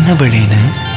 ನನ್ನ ಬಳಿನ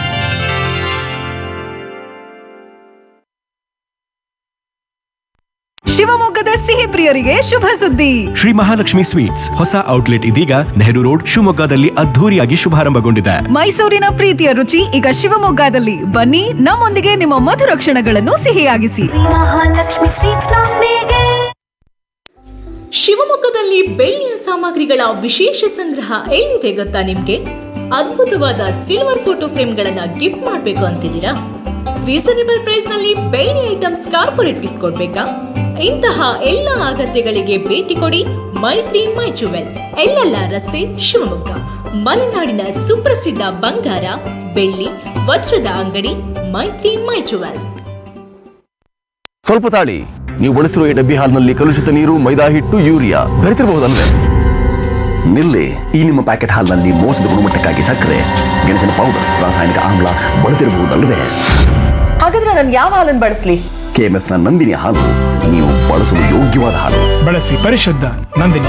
ಶಿವಮೊಗ್ಗದ ಸಿಹಿ ಪ್ರಿಯರಿಗೆ ಶುಭ ಸುದ್ದಿ ಶ್ರೀ ಮಹಾಲಕ್ಷ್ಮಿ ಸ್ವೀಟ್ಸ್ ಹೊಸ ಔಟ್ಲೆಟ್ ಇದೀಗ ನೆಹರು ರೋಡ್ ಶಿವಮೊಗ್ಗದಲ್ಲಿ ಅದ್ಧೂರಿಯಾಗಿ ಶುಭಾರಂಭಗೊಂಡಿದೆ ಮೈಸೂರಿನ ಪ್ರೀತಿಯ ರುಚಿ ಈಗ ಶಿವಮೊಗ್ಗದಲ್ಲಿ ಬನ್ನಿ ನಮ್ಮೊಂದಿಗೆ ನಿಮ್ಮ ಮಧುರ ಕ್ಷಣಗಳನ್ನು ಸಿಹಿಯಾಗಿಸಿ ಮಹಾಲಕ್ಷ್ಮಿ ಸ್ವೀಟ್ಸ್ ನೊಂದಿಗೆ ಶಿವಮೊಗ್ಗದಲ್ಲಿ ಬೆಳ್ಳಿಯ ಸಾಮಗ್ರಿಗಳ ವಿಶೇಷ ಸಂಗ್ರಹ ಎಲ್ಲಿದೆ ಗೊತ್ತಾ ನಿಮ್ಗೆ ಅದ್ಭುತವಾದ ಸಿಲ್ವರ್ ಫೋಟೋ ಫ್ರೇಮ್ಗಳನ್ನ ಗಿಫ್ಟ್ ಮಾಡಬೇಕು ಅಂತಿದ್ದೀರಾ ರೀಸನೇಬಲ್ ಪ್ರೈಸ್ ನಲ್ಲಿ ಬೆಳ್ಳಿ ಐಟಮ್ಸ್ ಕಾರ್ಪೊರೇಟ್ ಗಿಫ್ಟ್ ಕೊಡ್ಬೇಕಾ ಇಂತಹ ಎಲ್ಲ ಅಗತ್ಯಗಳಿಗೆ ಭೇಟಿ ಕೊಡಿ ಮೈತ್ರಿ ಮೈ ಜುವೆಲ್ ಎಲ್ಲೆಲ್ಲ ರಸ್ತೆ ಶಿವಮೊಗ್ಗ ಮಲೆನಾಡಿನ ಸುಪ್ರಸಿದ್ಧ ಬಂಗಾರ ಬೆಳ್ಳಿ ವಜ್ರದ ಅಂಗಡಿ ಮೈತ್ರಿ ಮೈ ಜುವೆಲ್ ಸ್ವಲ್ಪ ತಾಳಿ ನೀವು ಬಳಸಿರುವ ಈ ಡಬ್ಬಿ ಹಾಲ್ನಲ್ಲಿ ಕಲುಷಿತ ನೀರು ಮೈದಾ ಹಿಟ್ಟು ಯೂರಿಯಾ ಬೆರೆತಿರಬಹುದಲ್ವೇ ನಿಲ್ಲಿ ಈ ನಿಮ್ಮ ಪ್ಯಾಕೆಟ್ ಹಾಲ್ನಲ್ಲಿ ಮೋಸದ ಗುಣಮಟ್ಟಕ್ಕಾಗಿ ಸಕ್ಕರೆ ಗೆಣಸಿನ ಪೌಡರ್ ರಾಸಾಯನಿಕ ಆಮ್ಲ ಬಳಸಿರಬಹುದಲ್ವೇ ಹಾಗಾದ್ರೆ ನಾನು ಯಾವ ಹಾಲನ್ನು ಬಳಸ್ಲಿ ಕೆಎಂಎಫ್ ನ ನಂದಿನಿ ಹಾಲು ನೀವು ಬಳಸಲು ಯೋಗ್ಯವಾದ ಹಾಲು ಬಳಸಿ ಪರಿಶುದ್ಧ ನಂದಿನಿ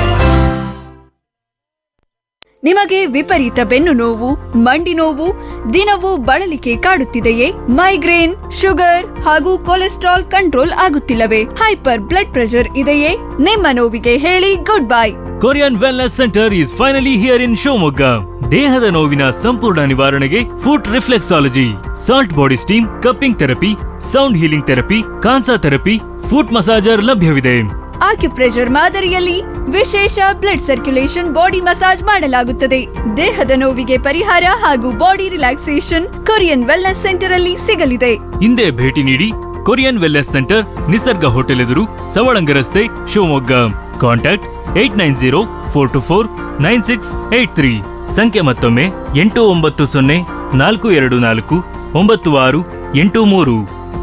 ನಿಮಗೆ ವಿಪರೀತ ಬೆನ್ನು ನೋವು ಮಂಡಿ ನೋವು ದಿನವೂ ಬಳಲಿಕೆ ಕಾಡುತ್ತಿದೆಯೇ ಮೈಗ್ರೇನ್ ಶುಗರ್ ಹಾಗೂ ಕೊಲೆಸ್ಟ್ರಾಲ್ ಕಂಟ್ರೋಲ್ ಆಗುತ್ತಿಲ್ಲವೇ ಹೈಪರ್ ಬ್ಲಡ್ ಪ್ರೆಷರ್ ಇದೆಯೇ ನಿಮ್ಮ ನೋವಿಗೆ ಹೇಳಿ good bye Korean wellness centre is finally here in Shivamogga ದೇಹದ ನೋವಿನ ಸಂಪೂರ್ಣ ನಿವಾರಣೆಗೆ foot reflexology salt body steam cupping therapy sound healing therapy kansa therapy foot massager ಲಭ್ಯವಿದೆ ಆಕ್ಯುಪ್ರೆಷರ್ ಮಾದರಿಯಲ್ಲಿ ವಿಶೇಷ ಬ್ಲಡ್ ಸರ್ಕ್ಯುಲೇಷನ್ ಬಾಡಿ ಮಸಾಜ್ ಮಾಡಲಾಗುತ್ತದೆ ದೇಹದ ನೋವಿಗೆ ಪರಿಹಾರ ಹಾಗೂ body relaxation Korean wellness centre ಅಲ್ಲಿ ಸಿಗಲಿದೆ ಹಿಂದೆ ಭೇಟಿ ನೀಡಿ Korean wellness centre Nisarga hotel ಎದುರು ಸವಳಂಗ ರಸ್ತೆ Shivamogga contact eight nine zero four two four nine six eight three ಸಂಖ್ಯೆ ಮತ್ತೊಮ್ಮೆ ಎಂಟು ಒಂಬತ್ತು ಸೊನ್ನೆ ನಾಲ್ಕು ಎರಡು ನಾಲ್ಕು ಒಂಬತ್ತು ಆರು ಎಂಟು ಮೂರು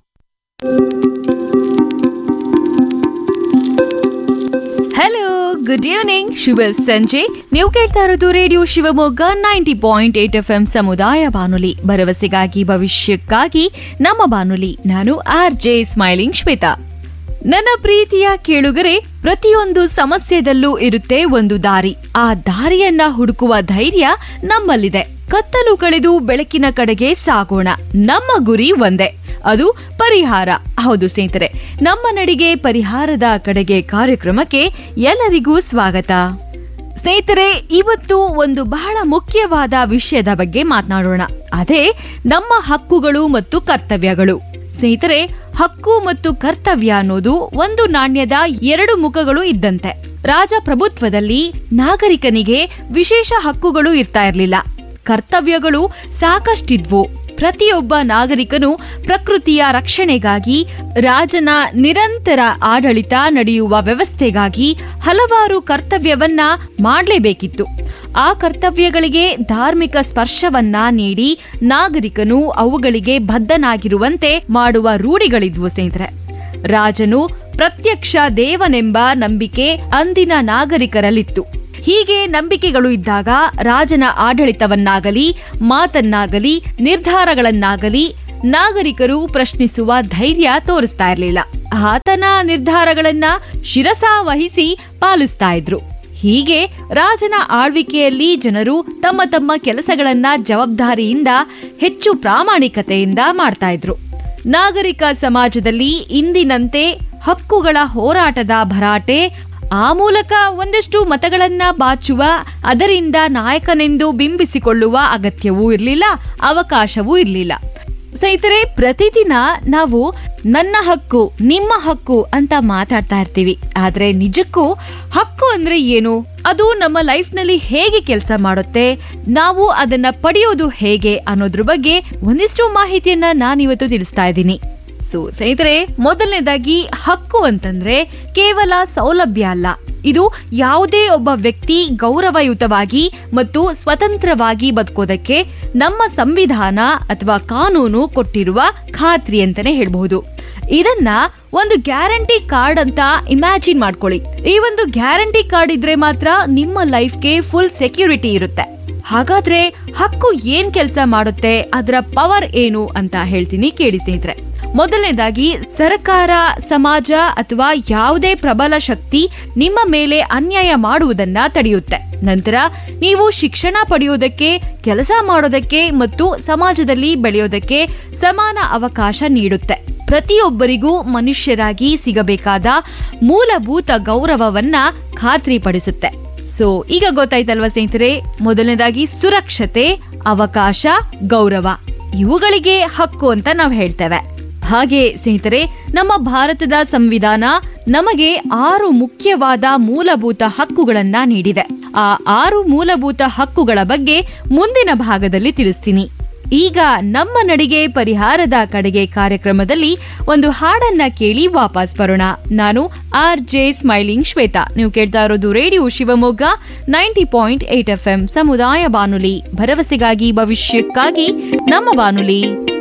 ಹಲೋ ಗುಡ್ ಈವ್ನಿಂಗ್ ಶುಭ ಸಂಜೆ ನೀವು ಕೇಳ್ತಾ ಇರೋದು radio Shivamogga ninety point eight F M ಸಮುದಾಯ ಬಾನುಲಿ ಭರವಸೆಗಾಗಿ ಭವಿಷ್ಯಕ್ಕಾಗಿ ನಮ್ಮ ಬಾನುಲಿ ನಾನು ಆರ್ ಜೆ ಸ್ಮೈಲಿಂಗ್ ಶ್ವೇತಾ ನನ್ನ ಪ್ರೀತಿಯ ಕೇಳುಗರೆ ಪ್ರತಿಯೊಂದು ಸಮಸ್ಯೆದಲ್ಲೂ ಇರುತ್ತೆ ಒಂದು ದಾರಿ ಆ ದಾರಿಯನ್ನ ಹುಡುಕುವ ಧೈರ್ಯ ನಮ್ಮಲ್ಲಿದೆ ಕತ್ತಲು ಕಳೆದು ಬೆಳಕಿನ ಕಡೆಗೆ ಸಾಗೋಣ ನಮ್ಮ ಗುರಿ ಒಂದೇ ಅದು ಪರಿಹಾರ ಹೌದು ಸ್ನೇಹಿತರೆ ನಮ್ಮ ನಡಿಗೆ ಪರಿಹಾರದ ಕಡೆಗೆ ಕಾರ್ಯಕ್ರಮಕ್ಕೆ ಎಲ್ಲರಿಗೂ ಸ್ವಾಗತ ಸ್ನೇಹಿತರೆ ಇವತ್ತು ಒಂದು ಬಹಳ ಮುಖ್ಯವಾದ ವಿಷಯದ ಬಗ್ಗೆ ಮಾತನಾಡೋಣ ಅದೇ ನಮ್ಮ ಹಕ್ಕುಗಳು ಮತ್ತು ಕರ್ತವ್ಯಗಳು ಸ್ನೇಹಿತರೆ ಹಕ್ಕು ಮತ್ತು ಕರ್ತವ್ಯ ಅನ್ನೋದು ಒಂದು ನಾಣ್ಯದ ಎರಡು ಮುಖಗಳು ಇದ್ದಂತೆ ರಾಜಪ್ರಭುತ್ವದಲ್ಲಿ ನಾಗರಿಕನಿಗೆ ವಿಶೇಷ ಹಕ್ಕುಗಳು ಇರ್ತಾ ಇರಲಿಲ್ಲ ಕರ್ತವ್ಯಗಳು ಸಾಕಷ್ಟಿದ್ವು ಪ್ರತಿಯೊಬ್ಬ ನಾಗರಿಕನು ಪ್ರಕೃತಿಯ ರಕ್ಷಣೆಗಾಗಿ ರಾಜನ ನಿರಂತರ ಆಡಳಿತ ನಡೆಯುವ ವ್ಯವಸ್ಥೆಗಾಗಿ ಹಲವಾರು ಕರ್ತವ್ಯವನ್ನ ಮಾಡಲೇಬೇಕಿತ್ತು ಆ ಕರ್ತವ್ಯಗಳಿಗೆ ಧಾರ್ಮಿಕ ಸ್ಪರ್ಶವನ್ನ ನೀಡಿ ನಾಗರಿಕನು ಅವುಗಳಿಗೆ ಬದ್ಧನಾಗಿರುವಂತೆ ಮಾಡುವ ರೂಢಿಗಳಿದ್ವು ಸ್ನೇಹಿತರೆ ರಾಜನು ಪ್ರತ್ಯಕ್ಷ ದೇವನೆಂಬ ನಂಬಿಕೆ ಅಂದಿನ ನಾಗರಿಕರಲ್ಲಿತ್ತು ಹೀಗೆ ನಂಬಿಕೆಗಳು ಇದ್ದಾಗ ರಾಜನ ಆಡಳಿತವನ್ನಾಗಲಿ ಮಾತನ್ನಾಗಲಿ ನಿರ್ಧಾರಗಳನ್ನಾಗಲಿ ನಾಗರಿಕರು ಪ್ರಶ್ನಿಸುವ ಧೈರ್ಯ ತೋರಿಸ್ತಾ ಇರಲಿಲ್ಲ ಆತನ ನಿರ್ಧಾರಗಳನ್ನ ಶಿರಸಾ ವಹಿಸಿ ಪಾಲಿಸ್ತಾ ಇದ್ರು ಹೀಗೆ ರಾಜನ ಆಳ್ವಿಕೆಯಲ್ಲಿ ಜನರು ತಮ್ಮ ತಮ್ಮ ಕೆಲಸಗಳನ್ನ ಜವಾಬ್ದಾರಿಯಿಂದ ಹೆಚ್ಚು ಪ್ರಾಮಾಣಿಕತೆಯಿಂದ ಮಾಡ್ತಾ ಇದ್ರು ನಾಗರಿಕ ಸಮಾಜದಲ್ಲಿ ಇಂದಿನಂತೆ ಹಕ್ಕುಗಳ ಹೋರಾಟದ ಭರಾಟೆ ಆ ಮೂಲಕ ಒಂದಷ್ಟು ಮತಗಳನ್ನ ಬಾಚುವ ಅದರಿಂದ ನಾಯಕನೆಂದು ಬಿಂಬಿಸಿಕೊಳ್ಳುವ ಅಗತ್ಯವೂ ಇರಲಿಲ್ಲ ಅವಕಾಶವೂ ಇರಲಿಲ್ಲ ಸ್ನೇಹಿತರೆ ಪ್ರತಿದಿನ ನಾವು ನನ್ನ ಹಕ್ಕು ನಿಮ್ಮ ಹಕ್ಕು ಅಂತ ಮಾತಾಡ್ತಾ ಇರ್ತೀವಿ ಆದ್ರೆ ನಿಜಕ್ಕೂ ಹಕ್ಕು ಅಂದ್ರೆ ಏನು ಅದು ನಮ್ಮ ಲೈಫ್ ನಲ್ಲಿ ಹೇಗೆ ಕೆಲಸ ಮಾಡುತ್ತೆ ನಾವು ಅದನ್ನ ಪಡೆಯೋದು ಹೇಗೆ ಅನ್ನೋದ್ರ ಬಗ್ಗೆ ಒಂದಿಷ್ಟು ಮಾಹಿತಿಯನ್ನ ನಾನಿವತ್ತು ತಿಳಿಸ್ತಾ ಇದ್ದೀನಿ ಸೊ ಸ್ನೇಹಿತರೆ ಮೊದಲನೇದಾಗಿ ಹಕ್ಕು ಅಂತಂದ್ರೆ ಕೇವಲ ಸೌಲಭ್ಯ ಅಲ್ಲ ಇದು ಯಾವುದೇ ಒಬ್ಬ ವ್ಯಕ್ತಿ ಗೌರವಯುತವಾಗಿ ಮತ್ತು ಸ್ವತಂತ್ರವಾಗಿ ಬದುಕೋದಕ್ಕೆ ನಮ್ಮ ಸಂವಿಧಾನ ಅಥವಾ ಕಾನೂನು ಕೊಟ್ಟಿರುವ ಖಾತ್ರಿ ಅಂತಾನೆ ಹೇಳ್ಬಹುದು ಇದನ್ನ ಒಂದು ಗ್ಯಾರಂಟಿ ಕಾರ್ಡ್ ಅಂತ ಇಮ್ಯಾಜಿನ್ ಮಾಡ್ಕೊಳ್ಳಿ ಈ ಒಂದು ಗ್ಯಾರಂಟಿ ಕಾರ್ಡ್ ಇದ್ರೆ ಮಾತ್ರ ನಿಮ್ಮ ಲೈಫ್ಗೆ ಫುಲ್ ಸೆಕ್ಯೂರಿಟಿ ಇರುತ್ತೆ ಹಾಗಾದ್ರೆ ಹಕ್ಕು ಏನ್ ಕೆಲಸ ಮಾಡುತ್ತೆ ಅದರ ಪವರ್ ಏನು ಅಂತ ಹೇಳ್ತೀನಿ ಕೇಳಿ ಸ್ನೇಹಿತರೆ ಮೊದಲನೇದಾಗಿ ಸರ್ಕಾರ ಸಮಾಜ ಅಥವಾ ಯಾವುದೇ ಪ್ರಬಲ ಶಕ್ತಿ ನಿಮ್ಮ ಮೇಲೆ ಅನ್ಯಾಯ ಮಾಡುವುದನ್ನ ತಡೆಯುತ್ತೆ ನಂತರ ನೀವು ಶಿಕ್ಷಣ ಪಡೆಯೋದಕ್ಕೆ ಕೆಲಸ ಮಾಡೋದಕ್ಕೆ ಮತ್ತು ಸಮಾಜದಲ್ಲಿ ಬೆಳೆಯೋದಕ್ಕೆ ಸಮಾನ ಅವಕಾಶ ನೀಡುತ್ತೆ ಪ್ರತಿಯೊಬ್ಬರಿಗೂ ಮನುಷ್ಯರಾಗಿ ಸಿಗಬೇಕಾದ ಮೂಲಭೂತ ಗೌರವವನ್ನ ಖಾತ್ರಿಪಡಿಸುತ್ತೆ ಸೊ ಈಗ ಗೊತ್ತಾಯ್ತಲ್ವಾ ಸ್ನೇಹಿತರೆ ಮೊದಲನೇದಾಗಿ ಸುರಕ್ಷತೆ ಅವಕಾಶ ಗೌರವ ಇವುಗಳಿಗೆ ಹಕ್ಕು ಅಂತ ನಾವು ಹೇಳ್ತೇವೆ ಹಾಗೆ ಸ್ನೇಹಿತರೆ ನಮ್ಮ ಭಾರತದ ಸಂವಿಧಾನ ನಮಗೆ ಆರು ಮುಖ್ಯವಾದ ಮೂಲಭೂತ ಹಕ್ಕುಗಳನ್ನ ನೀಡಿದೆ ಆ ಆರು ಮೂಲಭೂತ ಹಕ್ಕುಗಳ ಬಗ್ಗೆ ಮುಂದಿನ ಭಾಗದಲ್ಲಿ ತಿಳಿಸ್ತೀನಿ ಈಗ ನಮ್ಮ ನಡಿಗೆ ಪರಿಹಾರದ ಕಡೆಗೆ ಕಾರ್ಯಕ್ರಮದಲ್ಲಿ ಒಂದು ಹಾಡನ್ನ ಕೇಳಿ ವಾಪಸ್ ಬರೋಣ ನಾನು ಆರ್ ಜೆ ಸ್ಮೈಲಿಂಗ್ ಶ್ವೇತಾ ನೀವು ಕೇಳ್ತಾ ಇರೋದು radio Shivamogga ninety point eight F M ಸಮುದಾಯ ಬಾನುಲಿ ಭರವಸೆಗಾಗಿ ಭವಿಷ್ಯಕ್ಕಾಗಿ ನಮ್ಮ ಬಾನುಲಿ